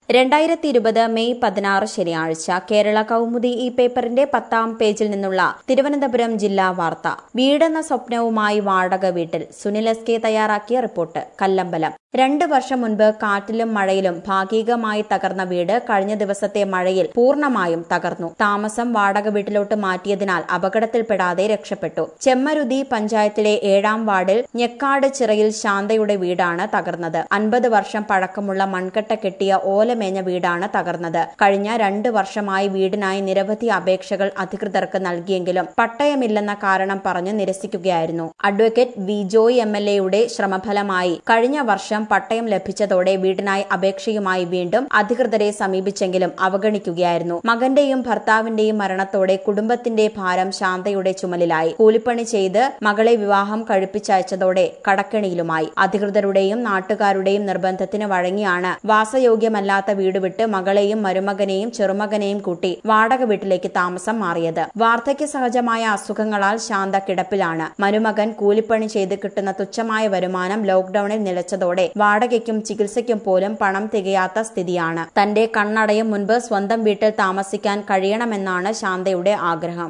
രണ്ടായിരത്തി ഇരുപത് മെയ് പതിനാറ് ശനിയാഴ്ച കേരള കൗമുദി ഈ പേപ്പറിന്റെ പത്താം പേജിൽ നിന്നുള്ള തിരുവനന്തപുരം ജില്ലാ വാർത്ത വീടെന്ന സ്വപ്നവുമായി വാടക വീട്ടിൽ സുനിൽ എസ് കെ തയ്യാറാക്കിയ റിപ്പോർട്ട് കല്ലമ്പലം രണ്ട് വർഷം മുൻപ് കാറ്റിലും മഴയിലും ഭാഗികമായി തകർന്ന വീട് കഴിഞ്ഞ ദിവസത്തെ മഴയിൽ പൂർണ്ണമായും തകർന്നു താമസം വാടക വീട്ടിലോട്ട് മാറ്റിയതിനാൽ അപകടത്തിൽപ്പെടാതെ രക്ഷപ്പെട്ടു ചെമ്മരുതി പഞ്ചായത്തിലെ ഏഴാം വാർഡിൽ ഞെക്കാട് ചിറയിൽ ശാന്തയുടെ വീടാണ് തകർന്നത് അൻപത് വർഷം പഴക്കമുള്ള മൺകട്ട കെട്ടിയ ഓലമേഞ്ഞ വീടാണ് തകർന്നത് കഴിഞ്ഞ രണ്ട് വർഷമായി വീടിനായി നിരവധി അപേക്ഷകൾ അധികൃതർക്ക് നൽകിയെങ്കിലും പട്ടയമില്ലെന്ന കാരണം പറഞ്ഞ് നിരസിക്കുകയായിരുന്നു advocate V Joy M L എയുടെ ശ്രമഫലമായി കഴിഞ്ഞ വർഷം പട്ടയം ലഭിച്ചതോടെ വീടിനായി അപേക്ഷയുമായി വീണ്ടും അധികൃതരെ സമീപിച്ചെങ്കിലും അവഗണിക്കുകയായിരുന്നു മകന്റെയും ഭർത്താവിന്റെയും മരണത്തോടെ കുടുംബത്തിന്റെ ഭാരം ശാന്തയുടെ ചുമലിലായി കൂലിപ്പണി ചെയ്ത് മകളെ വിവാഹം കഴിപ്പിച്ചയച്ചതോടെ കടക്കെണിയിലുമായി അധികൃതരുടെയും നാട്ടുകാരുടെയും നിർബന്ധത്തിന് വഴങ്ങിയാണ് വാസയോഗ്യമല്ലാത്ത വീട് വിട്ട് മകളെയും മരുമകനെയും ചെറുമകനെയും കൂട്ടി വാടക വീട്ടിലേക്ക് താമസം മാറിയത് വാർദ്ധക്യ സഹജമായ അസുഖങ്ങളാൽ ശാന്ത കിടപ്പിലാണ് മരുമകൻ കൂലിപ്പണി ചെയ്ത് കിട്ടുന്ന തുച്ഛമായ വരുമാനം ലോക്ഡൌണിൽ നിലച്ചതോടെ വാടകയ്ക്കും ചികിത്സയ്ക്കും പോലും പണം തികയാത്ത സ്ഥിതിയാണ് തന്റെ കണ്ണടയും മുൻപ് സ്വന്തം വീട്ടിൽ താമസിക്കാൻ കഴിയണമെന്നാണ് ശാന്തയുടെ ആഗ്രഹം